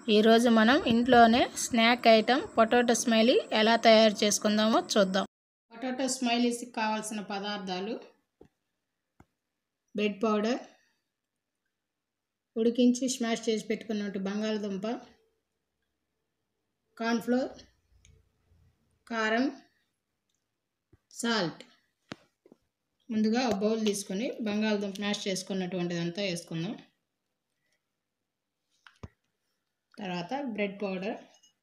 ఈరోజు మనం ఇంట్లోనే స్నాక్ ఐటెం పొటాటో స్మైలీ ఎలా తయారు చేసుకుందామో చూద్దాం పొటాటో స్మైలీస్కి కావాల్సిన పదార్థాలు బ్రెడ్ పౌడర్ ఉడికించి స్మాష్ చేసి పెట్టుకున్నట్టు బంగాళదుంప కార్న్ఫ్లోర్ కారం సాల్ట్ ముందుగా ఒక బౌల్ తీసుకొని బంగాళదుంప మ్యాష్ చేసుకున్నటువంటిదంతా వేసుకుందాం తర్వాత బ్రెడ్ పౌడర్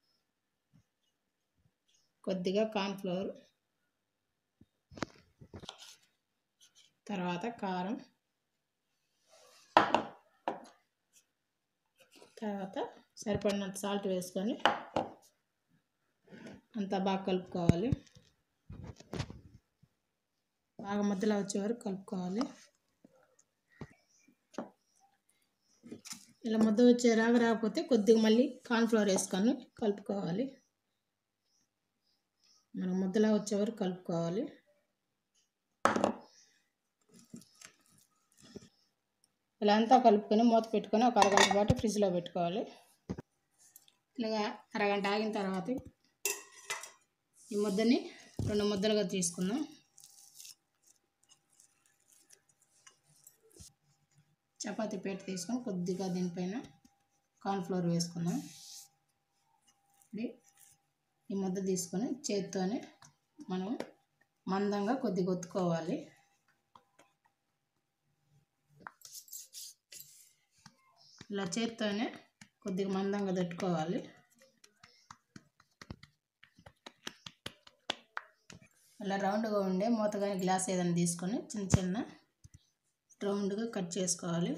కొద్దిగా కార్న్ఫ్లోర్ తర్వాత కారం తర్వాత సరిపడినంత సాల్ట్ వేసుకొని అంతా బాగా కలుపుకోవాలి బాగా మధ్యలో వచ్చే వరకు కలుపుకోవాలి ఇలా ముద్ద వచ్చే రాగా రాకపోతే కొద్దిగా మళ్ళీ కార్న్ఫ్లవర్ వేసుకొని కలుపుకోవాలి మనం ముద్దలా వచ్చే వరకు కలుపుకోవాలి ఇలా అంతా కలుపుకొని మూత పెట్టుకొని ఒక అరగంట పాటు ఫ్రిడ్జ్లో పెట్టుకోవాలి ఇలాగా అరగంట ఆగిన తర్వాత ఈ ముద్దని రెండు ముద్దలుగా తీసుకుందాం చపాతీ పీట తీసుకొని కొద్దిగా దీనిపైన కార్న్ఫ్లోర్ వేసుకుందాం ఇది ఈ ముద్ద తీసుకొని చేతితోనే మనం మందంగా కొద్దిగా ఒత్తుకోవాలి ఇలా చేతితోనే కొద్దిగా మందంగా తట్టుకోవాలి అలా రౌండ్గా ఉండే మూతగాని గ్లాస్ ఏదైనా తీసుకొని చిన్న చిన్న రౌండ్గా కట్ చేసుకోవాలి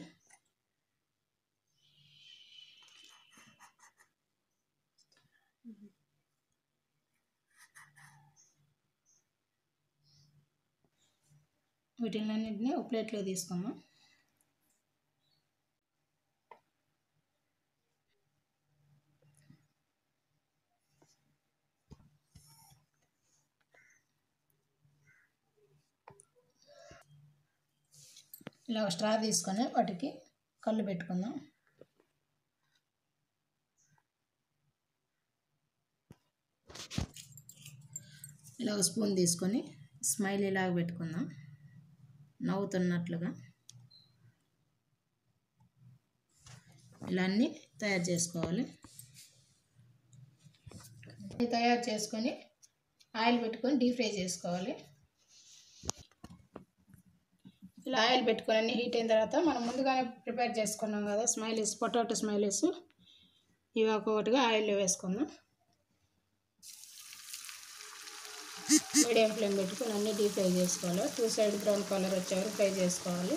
వీటిలన్నింటినీ ఒక ప్లేట్లో తీసుకుందాం ఇలా ఒక స్ట్రా తీసుకొని వాటికి కళ్ళు పెట్టుకుందాం ఇలా ఒక స్పూన్ తీసుకొని స్మైల్ ఇలాగ పెట్టుకుందాం నవ్వుతున్నట్లుగా ఇలా అన్నీ తయారు చేసుకోవాలి తయారు చేసుకొని ఆయిల్ పెట్టుకొని డీప్ ఫ్రై చేసుకోవాలి ఇలా ఆయిల్ పెట్టుకొని అన్ని హీట్ అయిన తర్వాత మనం ముందుగానే ప్రిపేర్ చేసుకున్నాం కదా స్మైలీస్ పొటాటో స్మైలీస్ ఇవి ఒక్కొక్కటిగా ఆయిల్లో వేసుకుందాం మీడియం ఫ్లేమ్ పెట్టుకొని అన్నీ డీప్ ఫ్రై చేసుకోవాలి టూ సైడ్ బ్రౌన్ కలర్ వచ్చే వరకు ఫ్రై చేసుకోవాలి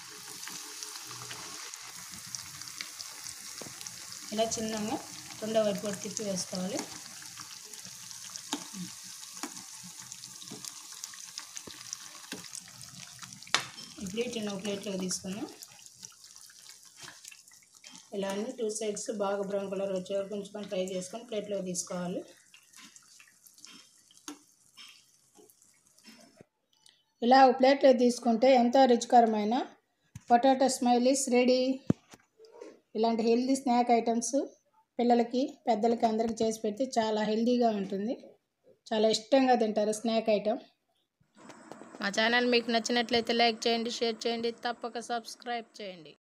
ఇలా చిన్నగా రెండో వైపు కూడా తిప్పి వేసుకోవాలి ఇప్పుడు వీటిని ఒక ప్లేట్లోకి తీసుకుందాం ఇలా అన్ని టూ సైడ్స్ బాగా బ్రౌన్ కలర్ వచ్చే వరకు ఉంచుకొని ఫ్రై చేసుకొని ప్లేట్లోకి తీసుకోవాలి ఇలా ఒక ప్లేట్లో తీసుకుంటే ఎంతో రుచికరమైన పొటాటో స్మైలీస్ రెడీ ఇలాంటి హెల్దీ స్నాక్ ఐటమ్స్ పిల్లలకి పెద్దలకి అందరికి చేసి పెడితే చాలా హెల్దీగా ఉంటుంది చాలా ఇష్టంగా తింటారు స్నాక్ ఐటమ్ మా ఛానల్ మీకు నచ్చినట్లయితే లైక్ చేయండి షేర్ చేయండి తప్పక సబ్స్క్రైబ్ చేయండి